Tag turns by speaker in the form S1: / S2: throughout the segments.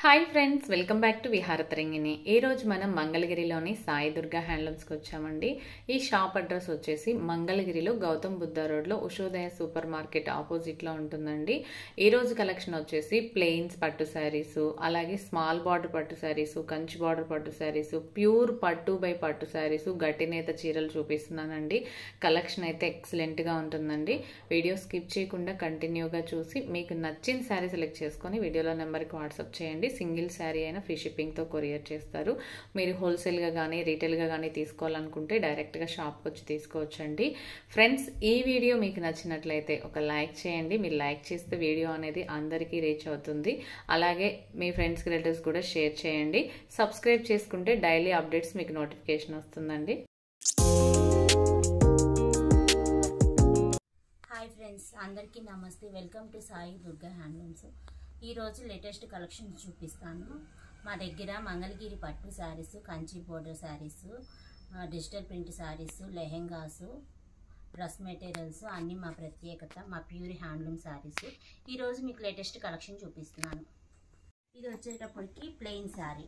S1: Hi friends welcome back to విహారతరంగిని ఈ రోజు మనం మంగళగిరిలోని సాయి దుర్గా హ్యాండ్లూమ్స్కి వచ్చామండి ఈ షాప్ అడ్రస్ వచ్చేసి మంగళగిరిలో గౌతమ్ బుద్ధ రోడ్లో ఉషోదయ సూపర్ మార్కెట్ ఆపోజిట్లో ఉంటుందండి ఈ రోజు కలెక్షన్ వచ్చేసి ప్లెయిన్స్ పట్టు శారీస్ అలాగే స్మాల్ బార్డర్ పట్టు శారీస్ కంచి బార్డర్ పట్టు శారీస్ ప్యూర్ పట్టు బై పట్టు శారీస్ గట్టినేత చీరలు చూపిస్తున్నానండి కలెక్షన్ అయితే ఎక్సలెంట్గా ఉంటుందండి వీడియో స్కిప్ చేయకుండా కంటిన్యూగా చూసి మీకు నచ్చిన శారీ సెలెక్ట్ చేసుకొని వీడియోలో నెంబర్కి వాట్సాప్ చేయండి సింగిల్ శారీ అయినా ఫ్రీ షిప్పింగ్తో కొరియర్ చేస్తారు మీరు హోల్సేల్గా కానీ రీటైల్గా కానీ తీసుకోవాలనుకుంటే డైరెక్ట్గా షాప్కి వచ్చి తీసుకోవచ్చండి ఫ్రెండ్స్ ఈ వీడియో మీకు నచ్చినట్లయితే ఒక లైక్ చేయండి మీరు లైక్ చేస్తే వీడియో అనేది అందరికీ రీచ్ అవుతుంది అలాగే మీ ఫ్రెండ్స్కి రిలేటివ్స్ కూడా షేర్ చేయండి సబ్స్క్రైబ్ చేసుకుంటే డైలీ అప్డేట్స్ మీకు నోటిఫికేషన్ వస్తుందండి
S2: హాయ్ ఫ్రెండ్స్ అందరికీ నమస్తే welcome to Sai Durga handlooms ఈరోజు లేటెస్ట్ కలెక్షన్ చూపిస్తాను మా దగ్గర మంగళగిరి పట్టు saris Kanchi border saris digital print saris lehengas dress materials అన్నీ మా ప్రత్యేకత మా ప్యూర్ హ్యాండ్లూమ్ శారీస్ ఈరోజు మీకు లేటెస్ట్ కలెక్షన్ చూపిస్తున్నాను ఇది వచ్చేటప్పటికి ప్లెయిన్ శారీ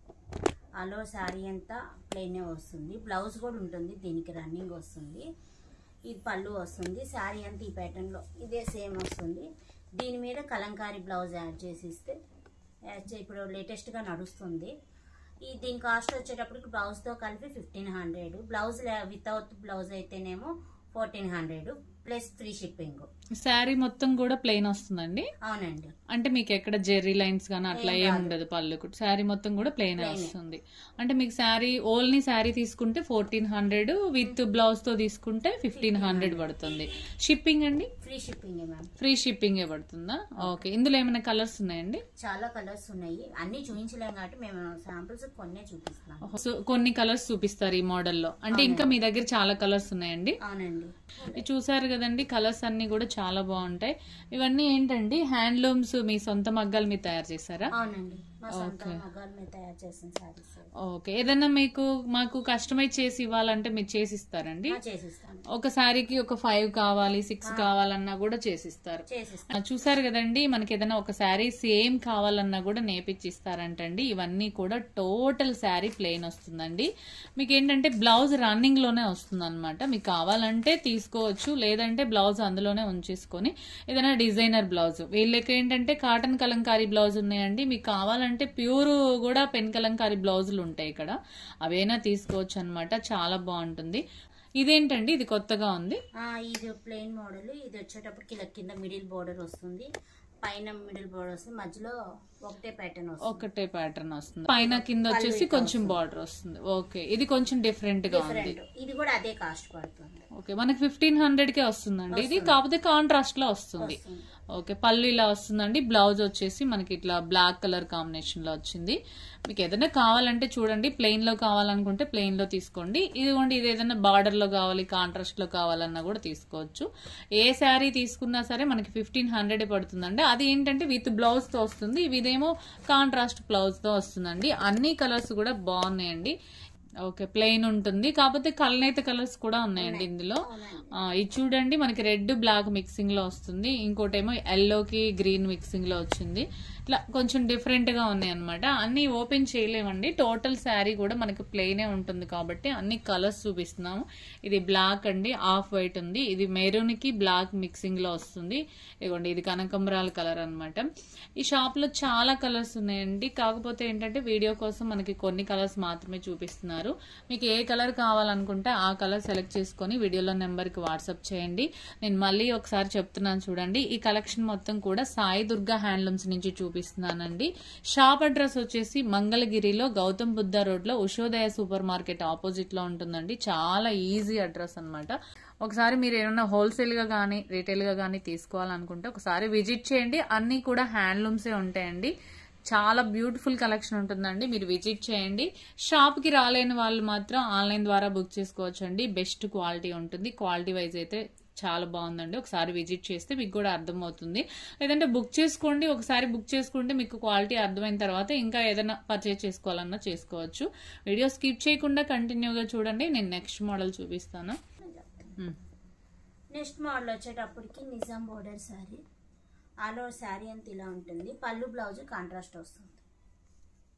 S2: అలో శారీ అంతా ప్లెయినే వస్తుంది బ్లౌజ్ కూడా ఉంటుంది దీనికి రన్నింగ్ వస్తుంది ఇది పళ్ళు వస్తుంది శారీ అంతా ఈ ప్యాటర్న్లో ఇదే సేమ్ వస్తుంది దీని మీద కలంకారీ బ్లౌజ్ యాడ్ చేసి ఇస్తే యాడ్ చే ఇప్పుడు లేటెస్ట్గా నడుస్తుంది ఈ దీని కాస్ట్ వచ్చేటప్పటికి బ్లౌజ్తో కలిపి fifteen hundred blouse without blouse అయితేనేమో fourteen hundred plus free shipping
S1: sari మొత్తం కూడా ప్లెయిన్ వస్తుందండి
S2: అవునండి
S1: అంటే మీకు ఎక్కడ జెర్రీ లైన్స్ కానీ అట్లా
S2: ఏం
S1: ఏం
S2: రాదు.
S1: ఉండదు పళ్ళు శారీ మొత్తం కూడా ప్లెయిన్
S2: Plain.
S1: వస్తుంది అంటే మీకు శారీ ఓన్లీ శారీ తీసుకుంటే ఫోర్టీన్ హండ్రెడ్ విత్ బ్లౌజ్ తో తీసుకుంటే ఫిఫ్టీన్ హండ్రెడ్ పడుతుంది షిప్పింగ్ అండి
S2: free shipping ma'am
S1: free shipping ఏ పడుతుందా ఓకే ఇందులో ఏమైనా కలర్స్ ఉన్నాయండి
S2: చాలా కలర్స్ ఉన్నాయి అన్నీ చూపించలేం కాబట్టి మేము శాంపుల్స్ కొన్నే చూపిస్తున్నాం
S1: సో కొన్ని కలర్స్ చూపిస్తారు ఈ మోడల్లో అంటే ఇంకా మీ దగ్గర చాలా కలర్స్ ఉన్నాయండి
S2: అవునండి
S1: ఇది చూసారు కదండి కలర్స్ అన్ని కూడా చాలా బాగుంటాయి ఇవన్నీ ఏంటండి హ్యాండ్లూమ్స్ మీ సొంత మగ్గాలు మీరు తయారు చేశారా
S2: అవునండి మా సొంత
S1: Okay.
S2: మగాల మీద తయారు చేసిన శారీస్
S1: ఓకే ఏదైనా మీకు మాకు కస్టమైజ్ చేసి ఇవ్వాలంటే మీరు చేసిస్తారండి
S2: చేసిస్తాను
S1: ఒక శారీకి ఒక ఫైవ్ కావాలి సిక్స్ కావాలన్నా కూడా చేసిస్తారు
S2: చేసిస్తాను
S1: ఆ, చూసారు కదండి మనకి ఏదైనా ఒక శారీ సేమ్ కావాలన్నా కూడా నేర్పించిస్తారంటండి ఇవన్నీ కూడా టోటల్ శారీ ప్లెయిన్ వస్తుందండి మీకు ఏంటంటే బ్లౌజ్ రన్నింగ్ లోనే వస్తుంది అనమాట మీకు కావాలంటే తీసుకోవచ్చు లేదంటే బ్లౌజ్ అందులోనే ఉంచేసుకొని ఏదైనా డిజైనర్ బ్లౌజ్ వీళ్ళకి ఏంటంటే కాటన్ కలంకారీ బ్లౌజ్ ఉన్నాయండి మీకు కావాలంటే ప్యూర్ కూడా పెన్ కలంకారీ బ్లౌజులు ఉంటాయి ఇక్కడ అవైనా తీసుకోవచ్చు అనమాట చాలా బాగుంటుంది ఇదేంటండి ఇది కొత్తగా ఉంది
S2: ఆ, ఇది ప్లెయిన్ మోడల్ ఇది వచ్చేటప్పటికి ఇలా కింద మిడిల్ బోర్డర్ వస్తుంది పైన మిడిల్ బోర్డర్ వస్తుంది మధ్యలో ఒకటే ప్యాటర్న్ వస్తుంది
S1: ఒకటే ప్యాటర్న్ వస్తుంది పైన కింద వచ్చేసి కొంచెం బార్డర్ వస్తుంది ఓకే ఇది కొంచెం డిఫరెంట్ గా ఉంది
S2: డిఫరెంట్ ఇది కూడా అదే కాస్ట్ పడుతుంది
S1: ఓకే మనకి ఫిఫ్టీన్ హండ్రెడ్ కే వస్తుందండి ఇది కాకపోతే కాంట్రాస్ట్ లో వస్తుంది
S2: వస్తుంది.
S1: ఓకే పళ్ళు ఇలా వస్తుందండి బ్లౌజ్ వచ్చేసి మనకి ఇట్లా బ్లాక్ కలర్ కాంబినేషన్ లో వచ్చింది మీకు ఏదైనా కావాలంటే చూడండి ప్లెయిన్ లో కావాలనుకుంటే ప్లెయిన్ లో తీసుకోండి ఇదిగోండి ఇది ఏదైనా బార్డర్ లో కావాలి కాంట్రాస్ట్ లో కావాలన్నా కూడా తీసుకోవచ్చు ఏ శారీ తీసుకున్నా సరే మనకి ఫిఫ్టీన్ హండ్రెడ్ పడుతుందండి అది ఏంటంటే విత్ బ్లౌజ్ తో వస్తుంది ఇదేమో కాంట్రాస్ట్ బ్లౌజ్ తో వస్తుందండి అన్ని కలర్స్ కూడా బాగున్నాయండి ఓకే ప్లెయిన్ ఉంటుంది కాకపోతే కలనైతే కలర్స్ కూడా ఉన్నాయండి ఇందులో
S2: అవునండి.
S1: ఆ, ఇది చూడండి మనకి రెడ్ బ్లాక్ మిక్సింగ్ లో వస్తుంది ఇంకోటేమో ఎల్లోకి గ్రీన్ మిక్సింగ్ లో వచ్చింది ఇట్లా కొంచెం డిఫరెంట్ గా ఉన్నాయి అనమాట అన్ని ఓపెన్ చేయలేమండి టోటల్ శారీ కూడా మనకి ప్లెయినే ఉంటుంది కాబట్టి అన్ని కలర్స్ చూపిస్తున్నాము ఇది బ్లాక్ అండి ఆఫ్ వైట్ ఉంది ఇది మెరూన్ కి బ్లాక్ మిక్సింగ్ లో వస్తుంది ఇదిగోండి ఇది కనకంబరాల కలర్ అన్నమాట ఈ షాప్ లో చాలా కలర్స్ ఉన్నాయండి కాకపోతే ఏంటంటే వీడియో కోసం మనకి కొన్ని కలర్స్ మాత్రమే చూపిస్తున్నారు మీకు ఏ కలర్ కావాలనుకుంటే ఆ కలర్ సెలెక్ట్ చేసుకొని వీడియోలో నెంబర్ కి వాట్సాప్ చేయండి నేను మళ్ళీ ఒకసారి చెప్తున్నాను చూడండి ఈ కలెక్షన్ మొత్తం కూడా సాయి దుర్గా హ్యాండ్లూమ్స్ నుంచి చూపిస్తున్నానండి షాప్ అడ్రస్ వచ్చేసి మంగళగిరిలో గౌతమ్ బుద్ధ రోడ్ లో ఉషోదయ సూపర్ మార్కెట్ ఆపోజిట్ లో ఉంటుందండి చాలా ఈజీ అడ్రస్ అన్నమాట ఒకసారి మీరు ఏమైనా హోల్సేల్ గా కానీ రీటైల్ గా కానీ తీసుకోవాలనుకుంటే ఒకసారి విజిట్ చేయండి అన్ని కూడా హ్యాండ్లూమ్సే ఉంటాయండి చాలా బ్యూటిఫుల్ కలెక్షన్ ఉంటుందండి మీరు విజిట్ చేయండి షాప్ కి రాలేని వాళ్ళు మాత్రం ఆన్లైన్ ద్వారా బుక్ చేసుకోవచ్చండి బెస్ట్ క్వాలిటీ ఉంటుంది క్వాలిటీ వైజ్ అయితే చాలా బాగుందండి ఒకసారి విజిట్ చేస్తే మీకు కూడా అర్థమవుతుంది లేదంటే బుక్ చేసుకోండి ఒకసారి బుక్ చేసుకుంటే మీకు క్వాలిటీ అర్థమైన తర్వాత ఇంకా ఏదైనా పర్చేస్ చేసుకోవాలన్నా చేసుకోవచ్చు వీడియో స్కిప్ చేయకుండా కంటిన్యూగా చూడండి నేను నెక్స్ట్ మోడల్ చూపిస్తాను ఉమ్.
S2: నెక్స్ట్ మోడల్ వచ్చేటప్పటికి Nizam border sari all over sari అంత ఇలా ఉంటుంది పళ్ళు బ్లౌజ్ కాంట్రాస్ట్ వస్తుంది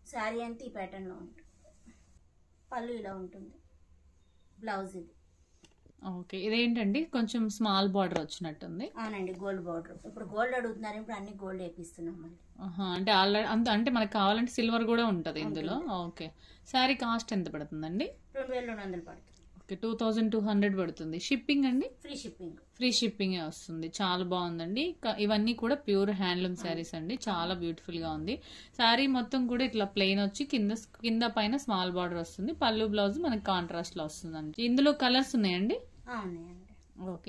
S2: శారీ అంతా ఈ ప్యాటర్న్లో ఉంటుంది పళ్ళు ఇలా ఉంటుంది బ్లౌజ్ ఇది
S1: ఓకే ఇదేంటండి కొంచెం స్మాల్ బార్డర్ వచ్చినట్టుంది
S2: అవునండి గోల్డ్ బార్డర్ ఇప్పుడు గోల్డ్ అడుగుతున్నారు ఇప్పుడు అన్ని గోల్డ్ వేపిస్తున్నాం మళ్ళీ
S1: ఆహా, అంటే ఆల్రెడీ అంత అంటే మనకు కావాలంటే సిల్వర్ కూడా ఉంటుంది ఇందులో ఓకే శారీ కాస్ట్ ఎంత పడుతుందండి
S2: రెండు వేల రెండు వందలు పడుతుంది
S1: okay two thousand two hundred పడుతుంది షిప్పింగ్ అండి
S2: ఫ్రీ షిప్పింగ్
S1: ఫ్రీ షిప్పింగ్ వస్తుంది చాలా బాగుందండి క- ఇవన్నీ కూడా ప్యూర్ హ్యాండ్లూమ్ శారీస్ అండి చాలా బ్యూటిఫుల్ గా ఉంది శారీ మొత్తం కూడా ఇట్లా ప్లెయిన్ వచ్చి కింద కింద పైన స్మాల్ బార్డర్ వస్తుంది పళ్ళు బ్లౌజ్ మనకి కాంట్రాస్ట్ లో వస్తుందండి ఇందులో కలర్స్ ఉన్నాయండి
S2: అవునాయండి
S1: ఓకే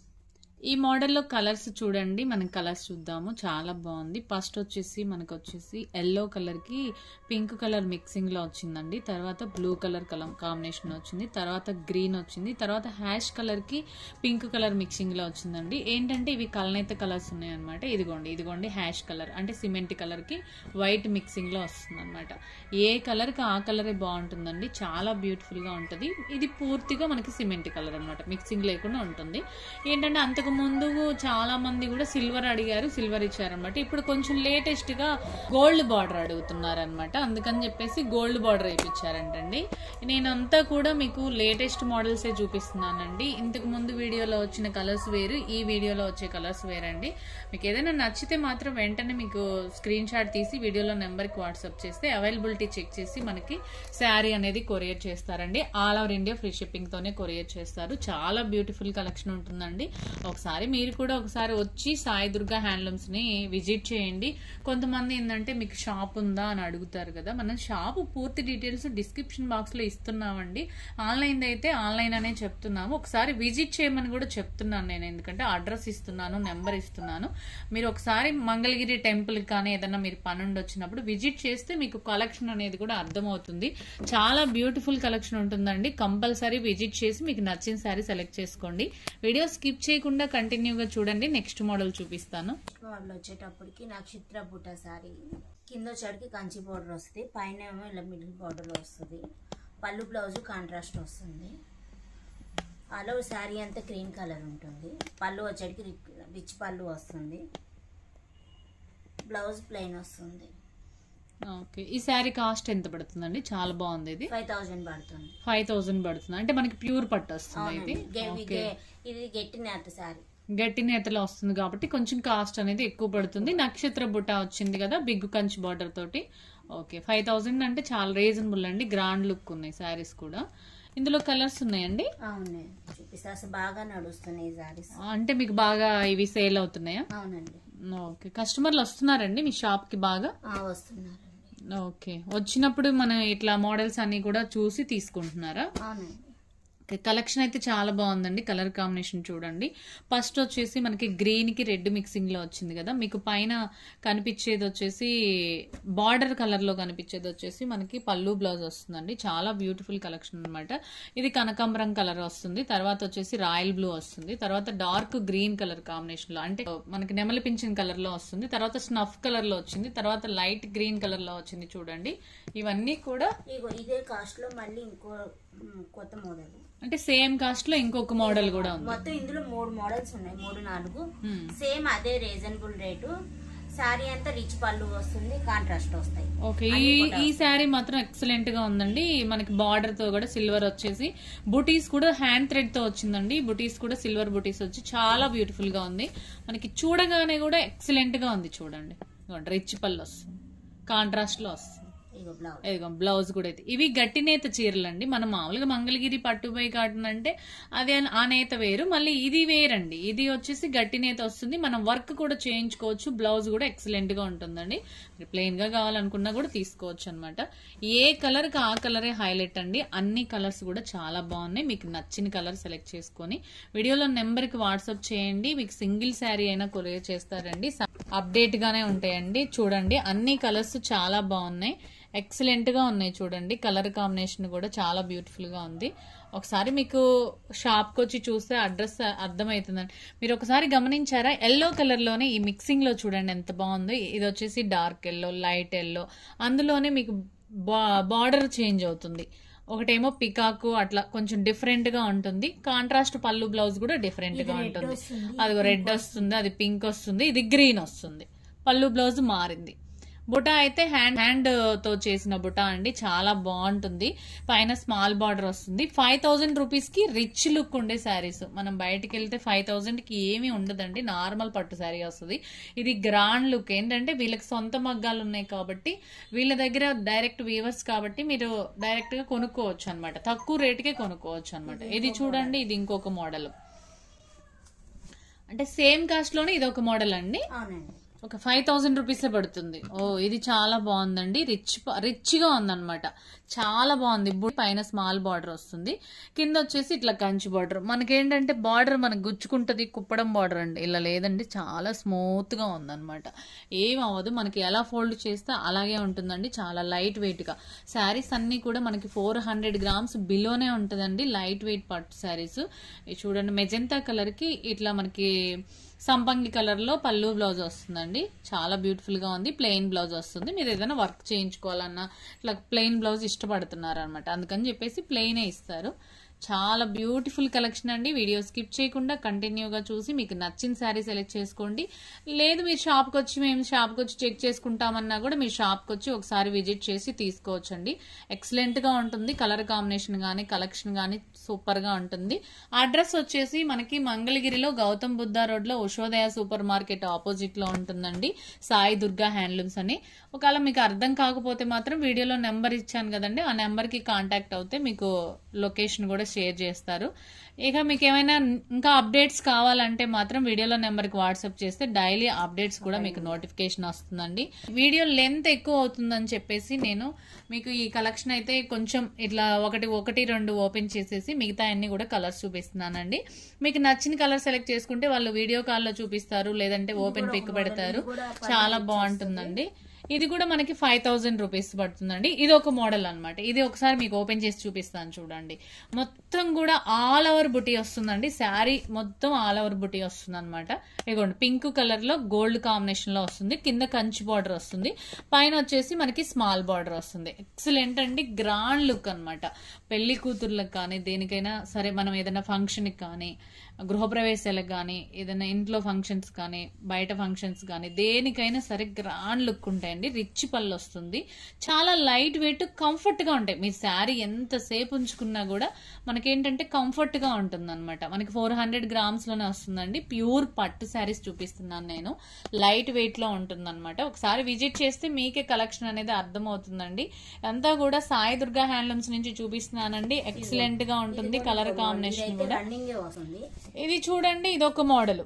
S1: ఈ మోడల్లో కలర్స్ చూడండి మనం కలర్స్ చూద్దాము చాలా బాగుంది ఫస్ట్ వచ్చేసి మనకు వచ్చేసి ఎల్లో కలర్ కి పింక్ కలర్ మిక్సింగ్ లో వచ్చిందండి తర్వాత బ్లూ కలర్ కలర్ కాంబినేషన్ వచ్చింది తర్వాత గ్రీన్ వచ్చింది తర్వాత హ్యాష్ కలర్ కి పింక్ కలర్ మిక్సింగ్ లో వచ్చిందండి ఏంటంటే ఇవి కలనైతే కలర్స్ ఉన్నాయన్నమాట ఇదిగోండి ఇదిగోండి హ్యాష్ కలర్ అంటే సిమెంట్ కలర్ కి వైట్ మిక్సింగ్ లో వస్తుంది అనమాట ఏ కలర్ కి ఆ కలరే బాగుంటుందండి చాలా బ్యూటిఫుల్ గా ఉంటది ఇది పూర్తిగా మనకి సిమెంట్ కలర్ అనమాట మిక్సింగ్ లేకుండా ఉంటుంది ఏంటంటే అంతకు ముందు చాలా మంది కూడా సిల్వర్ అడిగారు సిల్వర్ ఇచ్చారనమాట ఇప్పుడు కొంచెం లేటెస్ట్ గా గోల్డ్ బార్డర్ అడుగుతున్నారు అనమాట అందుకని చెప్పేసి గోల్డ్ బార్డర్ వేయించారంటండి నేనంతా కూడా మీకు లేటెస్ట్ మోడల్స్ ఏ చూపిస్తున్నానండి ఇంతకు ముందు వీడియోలో వచ్చిన కలర్స్ వేరు ఈ వీడియోలో వచ్చే కలర్స్ వేరండి మీకు ఏదైనా నచ్చితే మాత్రం వెంటనే మీకు స్క్రీన్ షాట్ తీసి వీడియోలో నెంబర్కి వాట్సాప్ చేస్తే అవైలబిలిటీ చెక్ చేసి మనకి శారీ అనేది కొరియర్ చేస్తారండి all over India free shipping తోనే కొరియర్ చేస్తారు చాలా బ్యూటిఫుల్ కలెక్షన్ ఉంటుందండి ఒకసారి మీరు కూడా ఒకసారి వచ్చి సాయి దుర్గా హ్యాండ్లూమ్స్ ని విజిట్ చేయండి కొంతమంది ఏంటంటే మీకు షాప్ ఉందా అని అడుగుతారు కదా మనం షాప్ పూర్తి డీటెయిల్స్ డిస్క్రిప్షన్ బాక్స్ లో ఇస్తున్నామండి ఆన్లైన్ అయితే ఆన్లైన్ అనే చెప్తున్నాము ఒకసారి విజిట్ చేయమని కూడా చెప్తున్నాను నేను ఎందుకంటే అడ్రస్ ఇస్తున్నాను నెంబర్ ఇస్తున్నాను మీరు ఒకసారి మంగళగిరి టెంపుల్ కానీ ఏదైనా మీరు పనుండి వచ్చినప్పుడు విజిట్ చేస్తే మీకు కలెక్షన్ అనేది కూడా అర్థమవుతుంది చాలా బ్యూటిఫుల్ కలెక్షన్ ఉంటుందండి కంపల్సరీ విజిట్ చేసి మీకు నచ్చిన శారీ సెలెక్ట్ చేసుకోండి వీడియో స్కిప్ చేయకుండా కంటిన్యూగా చూడండి నెక్స్ట్ మోడల్ చూపిస్తాను
S2: వాళ్ళు వచ్చేటప్పటికి నక్షత్ర బుట్ట శారీ కింద వచ్చేటికి కంచి బార్డర్ వస్తుంది పైన ఏమో ఇలా మిడిల్ బార్డర్ వస్తుంది పళ్ళు బ్లౌజ్ కాంట్రాస్ట్ వస్తుంది అలా శారీ అంతా గ్రీన్ కలర్ ఉంటుంది పళ్ళు వచ్చేటికి రి- రిచ్ పళ్ళు వస్తుంది బ్లౌజ్ ప్లెయిన్ వస్తుంది
S1: ఓకే ఈ శారీ కాస్ట్ ఎంత పడుతుందండి చాలా బాగుంది ఇది
S2: ఫైవ్ థౌజండ్ పడుతుంది
S1: ఫైవ్ థౌసండ్ పడుతుంది అంటే మనకి ప్యూర్ పట్టు వస్తుంది ఇది
S2: అవునండి గె-
S1: ఓకే
S2: గె- ఇది గట్టి నేత శారీ
S1: గట్టి నేతలో వస్తుంది కాబట్టి కొంచెం కాస్ట్ అనేది ఎక్కువ పడుతుంది నక్షత్ర బుట్ట వచ్చింది కదా బిగ్ కంచి బార్డర్ తోటి ఓకే ఫైవ్ థౌసండ్ అంటే చాలా రీజనబుల్ అండి గ్రాండ్ లుక్ ఉన్నాయి శారీస్ కూడా ఇందులో కలర్స్ ఉన్నాయండి
S2: అవునండి చూపిస్తే అసలు బాగా నడుస్తున్నాయి ఈ శారీస్
S1: అంటే మీకు బాగా ఇవి సేల్ అవుతున్నాయా
S2: అవునండి
S1: ఓకే కస్టమర్లు వస్తున్నారండి మీ షాప్ కి బాగా
S2: ఆ, వస్తున్నారండి
S1: ఓకే వచ్చినప్పుడు మనం ఇట్లా మోడల్స్ అన్ని కూడా చూసి తీసుకుంటున్నారా
S2: అవునండి
S1: కలెక్షన్ అయితే చాలా బాగుందండి కలర్ కాంబినేషన్ చూడండి ఫస్ట్ వచ్చేసి మనకి గ్రీన్ కి రెడ్ మిక్సింగ్ లో వచ్చింది కదా మీకు పైన కనిపించేది వచ్చేసి బార్డర్ కలర్ లో కనిపించేది వచ్చేసి మనకి పళ్ళు బ్లౌజ్ వస్తుందండి చాలా బ్యూటిఫుల్ కలెక్షన్ అన్నమాట ఇది కనకాంబరం కలర్ వస్తుంది తర్వాత వచ్చేసి రాయల్ బ్లూ వస్తుంది తర్వాత డార్క్ గ్రీన్ కలర్ కాంబినేషన్ లో అంటే మనకి నెమలి పింఛన్ కలర్ లో వస్తుంది తర్వాత స్నఫ్ కలర్ లో వచ్చింది తర్వాత లైట్ గ్రీన్ కలర్ లో వచ్చింది చూడండి ఇవన్నీ కూడా
S2: ఇగో ఇదే కాస్ట్ లో మళ్ళీ ఇంకో మ్, కొత్త మోడల్
S1: అంటే సేమ్ కాస్ట్ లో ఇంకొక మోడల్ కూడా ఉంది
S2: మొత్తం ఇందులో మూడు మోడల్స్ ఉన్నాయి మూడు నాలుగు
S1: Hmm.
S2: సేమ్ అదే రీజనబుల్ రేటు శారీ అంతా రిచ్ పళ్ళు వస్తుంది కాంట్రాస్ట్ వస్తాయి
S1: ఓకే ఈ ఈ శారీ మాత్రం ఎక్సలెంట్ గా ఉందండి మనకి బార్డర్ తో కూడా సిల్వర్ వచ్చేసి బుటీస్ కూడా హ్యాండ్ థ్రెడ్ తో వచ్చిందండి బుటీస్ కూడా సిల్వర్ బుటీస్ వచ్చి చాలా బ్యూటిఫుల్ గా ఉంది మనకి చూడగానే కూడా ఎక్సలెంట్ గా ఉంది చూడండి రిచ్ పళ్ళు వస్తుంది కాంట్రాస్ట్ లో వస్తుంది
S2: ఇగో బ్లౌజ్
S1: ఇదిగో బ్లౌజ్ కూడా అయితే ఇవి గట్టి నేత చీరలు అండి మనం మామూలుగా మంగళగిరి పట్టుపై కాటన్ అంటే అది అన్- ఆ నేత వేరు మళ్ళీ ఇది వేరండి ఇది వచ్చేసి గట్టి నేత వస్తుంది మనం వర్క్ కూడా చేయించుకోవచ్చు బ్లౌజ్ కూడా ఎక్సలెంట్ గా ఉంటుందండి మీరు ప్లెయిన్ గా కావాలనుకున్నా కూడా తీసుకోవచ్చు అనమాట ఏ కలర్ కి ఆ కలరే హైలైట్ అండి అన్ని కలర్స్ కూడా చాలా బాగున్నాయి మీకు నచ్చిన కలర్ సెలెక్ట్ చేసుకొని వీడియోలో నెంబర్ కి వాట్సాప్ చేయండి మీకు సింగిల్ శారీ అయినా కొరియర్ చేస్తారండి అప్డేట్ గానే ఉంటాయండి చూడండి అన్ని కలర్స్ చాలా బాగున్నాయి ఎక్సలెంట్ గా ఉన్నాయి చూడండి కలర్ కాంబినేషన్ కూడా చాలా బ్యూటిఫుల్ గా ఉంది ఒకసారి మీకు షాప్ కి వచ్చి చూస్తే అడ్రస్ అర్థమవుతుందండి మీరు ఒకసారి గమనించారా ఎల్లో కలర్ లోనే ఈ మిక్సింగ్ లో చూడండి ఎంత బాగుందో ఇది వచ్చేసి డార్క్ ఎల్లో లైట్ ఎల్లో అందులోనే మీకు బార్డర్ చేంజ్ అవుతుంది ఒకటేమో పికాకు అట్లా కొంచెం డిఫరెంట్ గా ఉంటుంది కాంట్రాస్ట్ పళ్ళు బ్లౌజ్ కూడా డిఫరెంట్ గా ఉంటుంది
S2: వస్తుంది,
S1: అది రెడ్ వస్తుంది అది పింక్ వస్తుంది ఇది గ్రీన్ వస్తుంది పళ్ళు బ్లౌజ్ మారింది బుటా అయితే హ్యాండ్ హ్యాండ్ తో చేసిన బుటా అండి చాలా బాగుంటుంది పైన స్మాల్ బార్డర్ వస్తుంది ఫైవ్ థౌసండ్ రూపీస్ కి రిచ్ లుక్ ఉండే శారీస్ మనం బయటకు వెళ్తే ఫైవ్ థౌసండ్ కి ఏమీ ఉండదండి నార్మల్ పట్టు శారీ వస్తుంది ఇది గ్రాండ్ లుక్ ఏంటంటే వీళ్ళకి సొంత మగ్గాలు ఉన్నాయి కాబట్టి వీళ్ళ దగ్గర డైరెక్ట్ వీవర్స్ కాబట్టి మీరు డైరెక్ట్ గా కొనుక్కోవచ్చు అనమాట తక్కువ రేటుకే కొనుక్కోవచ్చు అనమాట ఇది చూడండి ఇది ఇంకొక మోడల్ అంటే సేమ్ కాస్ట్ లోనే ఇది ఒక మోడల్ అండి
S2: అవునండి
S1: ఒక ఫైవ్ థౌసండ్ రూపీస్ పడుతుంది ఓ ఇది చాలా బాగుందండి రిచ్ రిచ్ గా ఉందన్నమాట చాలా బాగుంది బు- పైన స్మాల్ బార్డర్ వస్తుంది కింద వచ్చేసి ఇట్లా కంచి బార్డర్ మనకేంటంటే బార్డర్ మనకు గుచ్చుకుంటది కుప్పడం బార్డర్ అండి ఇలా లేదండి చాలా స్మూత్ గా ఉందన్నమాట ఏం అవ్వదు మనకి ఎలా ఫోల్డ్ చేస్తే అలాగే ఉంటుందండి చాలా లైట్ వెయిట్ గా శారీస్ అన్ని కూడా మనకి ఫోర్ హండ్రెడ్ గ్రామ్స్ బిలోనే ఉంటుందండి లైట్ వెయిట్ పట్టు శారీస్ చూడండి మెజెంతా కలర్ కి ఇట్లా మనకి సంపంగి కలర్ లో పళ్ళు బ్లౌజ్ వస్తుందండి చాలా బ్యూటిఫుల్ గా ఉంది ప్లెయిన్ బ్లౌజ్ వస్తుంది మీరు ఏదైనా వర్క్ చేయించుకోవాలన్నా ఇట్లా ప్లెయిన్ బ్లౌజ్ ఇష్టపడుతున్నారు అనమాట అందుకని చెప్పేసి ప్లెయినే ఇస్తారు చాలా బ్యూటిఫుల్ కలెక్షన్ అండి వీడియో స్కిప్ చేయకుండా కంటిన్యూగా చూసి మీకు నచ్చిన శారీ సెలెక్ట్ చేసుకోండి లేదు మీరు షాప్కి వచ్చి మేము షాప్కి వచ్చి చెక్ చేసుకుంటామన్నా కూడా మీరు షాప్కి వచ్చి ఒకసారి విజిట్ చేసి తీసుకోవచ్చండి ఎక్సలెంట్గా ఉంటుంది కలర్ కాంబినేషన్ కానీ కలెక్షన్ కానీ సూపర్గా ఉంటుంది అడ్రస్ వచ్చేసి మనకి మంగళగిరిలో గౌతమ్ బుద్ధ రోడ్లో ఉషోదయ సూపర్ మార్కెట్ ఆపోజిట్లో ఉంటుందండి సాయి దుర్గా హ్యాండ్లూమ్స్ అని ఒకవేళ మీకు అర్థం కాకపోతే మాత్రం వీడియోలో నెంబర్ ఇచ్చాను కదండి ఆ నెంబర్కి కాంటాక్ట్ అవుతే మీకు లొకేషన్ కూడా షేర్ చేస్తారు ఇక మీకు ఏమైనా ఇంకా అప్డేట్స్ కావాలంటే మాత్రం వీడియోలో నెంబర్కి వాట్సాప్ చేస్తే డైలీ అప్డేట్స్ కూడా మీకు నోటిఫికేషన్ వస్తుందండి వీడియో లెంత్ ఎక్కువ అవుతుందని చెప్పేసి నేను మీకు ఈ కలెక్షన్ అయితే కొంచెం ఇట్లా ఒకటి ఒకటి రెండు ఓపెన్ చేసేసి మిగతా అన్ని కూడా కలర్స్ చూపిస్తున్నానండి మీకు నచ్చిన కలర్ సెలెక్ట్ చేసుకుంటే వాళ్ళు వీడియో కాల్లో చూపిస్తారు లేదంటే ఓపెన్ పిక్ పెడతారు చాలా బాగుంటుందండి ఇది కూడా మనకి ఫైవ్ థౌజండ్ రూపీస్ పడుతుందండి ఇది ఒక మోడల్ అన్నమాట ఇది ఒకసారి మీకు ఓపెన్ చేసి చూపిస్తాను చూడండి మొత్తం కూడా ఆల్ ఓవర్ బుటీ వస్తుందండి శారీ మొత్తం ఆల్ ఓవర్ బుటీ వస్తుంది అనమాట ఇదిగోండి పింక్ కలర్ లో గోల్డ్ కాంబినేషన్ లో వస్తుంది కింద కంచి బార్డర్ వస్తుంది పైన వచ్చేసి మనకి స్మాల్ బార్డర్ వస్తుంది ఎక్సలెంట్ అండి గ్రాండ్ లుక్ అన్నమాట పెళ్లి కూతుర్లకు కానీ దేనికైనా సరే మనం ఏదైనా ఫంక్షన్కి కానీ గృహప్రవేశాలకు కానీ ఏదైనా ఇంట్లో ఫంక్షన్స్ కానీ బయట ఫంక్షన్స్ కానీ దేనికైనా సరే గ్రాండ్ లుక్ ఉంటాయండి రిచ్ పళ్ళు వస్తుంది చాలా లైట్ వెయిట్ కంఫర్ట్ గా ఉంటాయి మీ శారీ ఎంతసేపు ఉంచుకున్నా కూడా మనకేంటంటే కంఫర్ట్ గా ఉంటుంది అనమాట మనకి ఫోర్ హండ్రెడ్ గ్రామ్స్ లోనే వస్తుందండి ప్యూర్ పట్టు శారీస్ చూపిస్తున్నాను నేను లైట్ వెయిట్ లో ఉంటుంది ఒకసారి విజిట్ చేస్తే మీకే కలెక్షన్ అనేది అర్థమవుతుందండి అంతా కూడా సాయి దుర్గా హ్యాండ్లూమ్స్ నుంచి చూపిస్తున్నానండి ఎక్సలెంట్ గా ఉంటుంది కలర్ కాంబినేషన్
S2: ఇదైతే
S1: కూడా
S2: రన్నింగ్ వస్తుంది
S1: ఇది చూడండి ఇది ఒక మోడల్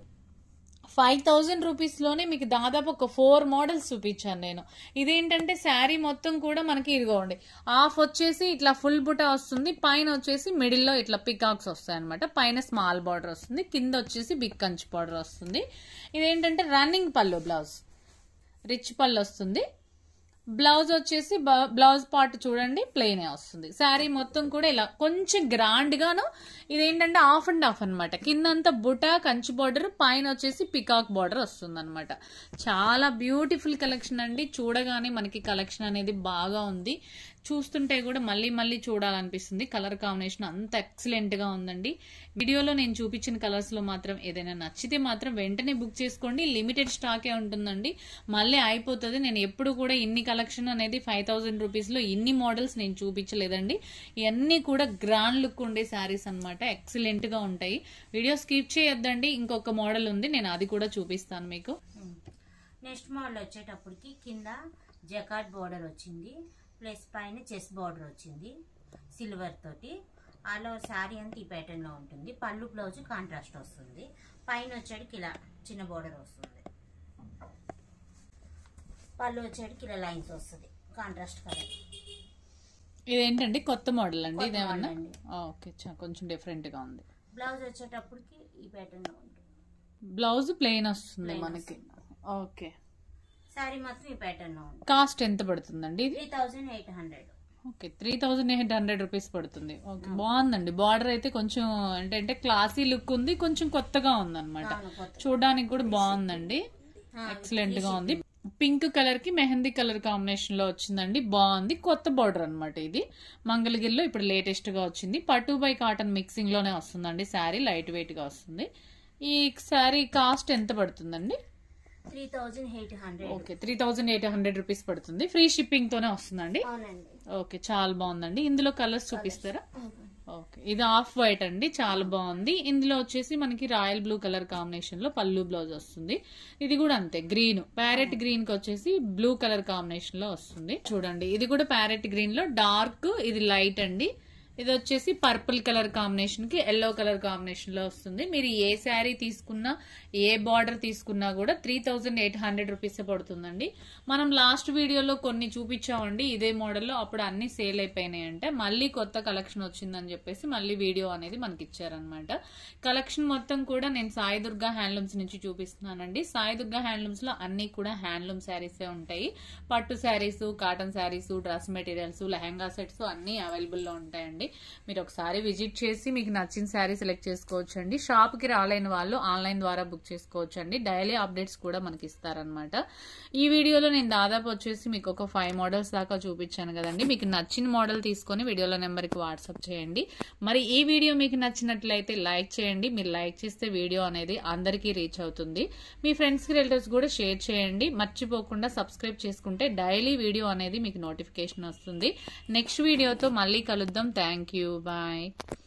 S1: ఫైవ్ థౌజండ్ రూపీస్ లోనే మీకు దాదాపు ఒక ఫోర్ మోడల్స్ చూపించాను నేను ఇదేంటంటే శారీ మొత్తం కూడా మనకి ఇదిగోండి హాఫ్ వచ్చేసి ఇట్లా ఫుల్ బుటా వస్తుంది పైన వచ్చేసి మిడిల్ లో ఇట్లా పికాక్స్ వస్తాయి అనమాట పైన స్మాల్ బార్డర్ వస్తుంది కింద వచ్చేసి బిగ్ కంచి బార్డర్ వస్తుంది ఇదేంటంటే రన్నింగ్ పళ్ళు బ్లౌజ్ రిచ్ పళ్ళు వస్తుంది బ్లౌజ్ వచ్చేసి బ- బ్లౌజ్ పార్ట్ చూడండి ప్లెయినే వస్తుంది శారీ మొత్తం కూడా ఇలా కొంచెం గ్రాండ్ గాను ఇదేంటంటే ఆఫ్ అండ్ ఆఫ్ అనమాట కిందంతా బుటా కంచి బార్డర్ పైన వచ్చేసి పికాక్ బార్డర్ వస్తుంది అనమాట చాలా బ్యూటిఫుల్ కలెక్షన్ అండి చూడగానే మనకి కలెక్షన్ అనేది బాగా ఉంది చూస్తుంటే కూడా మళ్ళీ మళ్ళీ చూడాలనిపిస్తుంది కలర్ కాంబినేషన్ అంత ఎక్సలెంట్ గా ఉందండి వీడియోలో నేను చూపించిన కలర్స్ లో మాత్రం ఏదైనా నచ్చితే మాత్రం వెంటనే బుక్ చేసుకోండి లిమిటెడ్ స్టాకే ఉంటుందండి మళ్ళీ అయిపోతుంది నేను ఎప్పుడు కూడా ఇన్ని కలెక్షన్ అనేది ఫైవ్ థౌసండ్ రూపీస్ లో ఇన్ని మోడల్స్ నేను చూపించలేదండి ఇవన్నీ కూడా గ్రాండ్ లుక్ ఉండే శారీస్ అనమాట ఎక్సలెంట్ గా ఉంటాయి వీడియో స్కిప్ చేయొద్దండి ఇంకొక మోడల్ ఉంది నేను అది కూడా చూపిస్తాను మీకు
S2: నెక్స్ట్ మోడల్ వచ్చేటప్పటికి కింద జకాట్ బార్డర్ వచ్చింది ప్లస్ పైన చెస్ బార్డర్ వచ్చింది సిల్వర్ తోటి అలా శారీ అంతా ఈ ప్యాటర్న్ లో ఉంటుంది పళ్ళు బ్లౌజ్ కాంట్రాస్ట్ వస్తుంది పైన వచ్చేటికి ఇలా చిన్న బార్డర్ వస్తుంది పళ్ళు వచ్చేటికి ఇలా లైన్స్ వస్తుంది కాంట్రాస్ట్ కలర్
S1: ఇదేంటండి కొత్త మోడల్ అండి
S2: కొత్త
S1: ఇదేమన్నా
S2: model అండి.
S1: ఓకే కొంచెం డిఫరెంట్ గా ఉంది
S2: బ్లౌజ్ వచ్చేటప్పటికి ఈ ప్యాటర్న్ లో ఉంటుంది
S1: బ్లౌజ్ ప్లెయిన్ వస్తుంది
S2: Plain
S1: మనకి ఓకే
S2: శారీ మొత్తం ఈ ప్యాటర్న్ లో ఉంటుంది
S1: కాస్ట్ ఎంత పడుతుందండి ఇది
S2: three thousand eight hundred
S1: okay three thousand eight hundred rupees పడుతుంది ఓకే బాగుందండి బార్డర్ అయితే కొంచెం అంటే అంటే క్లాసీ లుక్ ఉంది కొంచెం కొత్తగా ఉంది అనమాట
S2: కొత్త
S1: చూడడానికి కూడా బాగుందండి
S2: ఆ,
S1: ఎక్సలెంట్ గా ఉంది పింక్ కలర్ కి మెహందీ కలర్ కాంబినేషన్ లో వచ్చిందండి బాగుంది కొత్త బార్డర్ అన్నమాట ఇది మంగళగిరిలో ఇప్పుడు లేటెస్ట్ గా వచ్చింది పట్టు బై కాటన్ మిక్సింగ్ లోనే వస్తుందండి శారీ లైట్ వెయిట్ గా వస్తుంది ఈ శారీ కాస్ట్ ఎంత పడుతుందండి
S2: three thousand eight hundred
S1: okay three thousand eight hundred rupees పడుతుంది ఫ్రీ షిప్పింగ్ తోనే వస్తుందండి
S2: అవునండి
S1: ఓకే చాలా బాగుందండి ఇందులో కలర్స్ చూపిస్తారా ఓకే ఇది ఆఫ్ వైట్ అండి చాలా బాగుంది ఇందులో వచ్చేసి మనకి రాయల్ బ్లూ కలర్ కాంబినేషన్ లో పళ్ళు బ్లౌజ్ వస్తుంది ఇది కూడా అంతే గ్రీన్ ప్యారెట్ గ్రీన్ కి వచ్చేసి బ్లూ కలర్ కాంబినేషన్ లో వస్తుంది చూడండి ఇది కూడా ప్యారెట్ గ్రీన్ లో డార్క్ ఇది లైట్ అండి ఇది వచ్చేసి పర్పుల్ కలర్ కాంబినేషన్ కి ఎల్లో కలర్ కాంబినేషన్ లో వస్తుంది మీరు ఏ శారీ తీసుకున్నా ఏ బార్డర్ తీసుకున్నా కూడా three thousand eight hundred rupees పడుతుందండి మనం లాస్ట్ వీడియోలో కొన్ని చూపించామండి ఇదే మోడల్లో అప్పుడు అన్ని సేల్ అయిపోయినాయి అంటే మళ్ళీ కొత్త కలెక్షన్ వచ్చిందని చెప్పేసి మళ్ళీ వీడియో అనేది మనకి ఇచ్చారనమాట కలెక్షన్ మొత్తం కూడా నేను సాయి దుర్గా హ్యాండ్లూమ్స్ నుంచి చూపిస్తున్నానండి సాయి దుర్గా హ్యాండ్లూమ్స్ లో అన్ని కూడా హ్యాండ్లూమ్ శారీసే ఉంటాయి పట్టు saris cotton saris dress materials lehenga sets అన్ని అవైలబుల్ లో ఉంటాయండి మీరు ఒకసారి విజిట్ చేసి మీకు నచ్చిన శారీ సెలెక్ట్ చేసుకోవచ్చు అండి షాప్ కి రాలేని వాళ్ళు ఆన్లైన్ ద్వారా బుక్ చేసుకోవచ్చు అండి డైలీ అప్డేట్స్ కూడా మనకి ఇస్తారనమాట ఈ వీడియోలో నేను దాదాపు వచ్చేసి మీకు ఒక ఫైవ్ మోడల్స్ దాకా చూపించాను కదండి మీకు నచ్చిన మోడల్ తీసుకొని వీడియోలో నెంబర్కి వాట్సాప్ చేయండి మరి ఈ వీడియో మీకు నచ్చినట్లయితే లైక్ చేయండి మీరు లైక్ చేస్తే వీడియో అనేది అందరికీ రీచ్ అవుతుంది మీ ఫ్రెండ్స్కి రిలేటివ్స్ కూడా షేర్ చేయండి మర్చిపోకుండా సబ్స్క్రైబ్ చేసుకుంటే డైలీ వీడియో అనేది మీకు నోటిఫికేషన్ వస్తుంది నెక్స్ట్ వీడియోతో మళ్ళీ కలుద్దాం థ్యాంక్ యూ బాయ్